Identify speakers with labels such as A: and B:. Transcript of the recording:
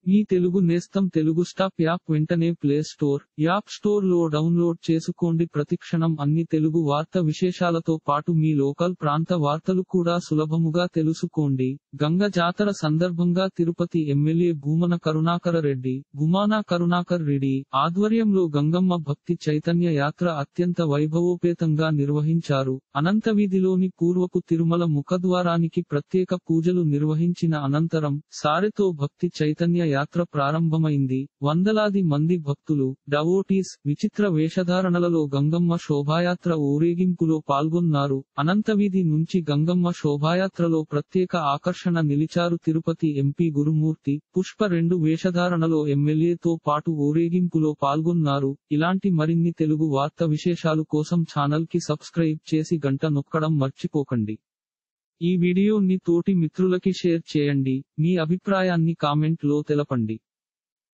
A: మీ తెలుగు నేస్తం Telugu stop app వెంటనే play store app store లో డౌన్లోడ్ చేసుకోండి ప్రతిక్షణం అన్ని తెలుగు వార్త విశేషాలతో పాటు మీ లోకల్ ప్రాంత వార్తలు కూడా సులభముగా తెలుసుకోండి గంగ జాతర సందర్భంగా తిరుపతి ఎమ్మెల్యే భూమన కరుణాకర రెడ్డి భూమానా కరుణాకర్ రెడ్డి ఆధ్వర్యంలో గంగమ్మ భక్తి చైతన్య యాత్ర అత్యంత వైభవోపేతంగా నిర్వహించారు అనంతవీధిలోని పూర్వపు తిరుమల ముఖద్వారానికి ప్రత్యేక పూజలు నిర్వహించిన అనంతరం సారెతో భక్తి చైతన్య యాత్ర ప్రారంభమైంది వందలాది మంది భక్తులు డవోటీస్ విచిత్ర వేషధారణలలో గంగమ్మ శోభాయాత్ర ఊరేగింపులో పాల్గొన్నారు అనంతవీధి నుంచి గంగమ్మ శోభాయాత్రలో ప్రత్యేక ఆకర్షణ నిలిచారు తిరుపతి ఎంపీ గురుమూర్తి పుష్ప రెండు వేషధారణలో ఎమ్మెల్యేతో పాటు ఊరేగింపులో పాల్గొన్నారు ఇలాంటి మరిన్ని తెలుగు వార్త విశేషాలు కోసం ఛానల్ కి సబ్స్క్రైబ్ చేసి గంట నొక్కడం మర్చిపోకండి ఈ వీడియోని తోటి మిత్రులకి షేర్ చేయండి మీ అభిప్రాయాన్ని కామెంట్ లో తెలపండి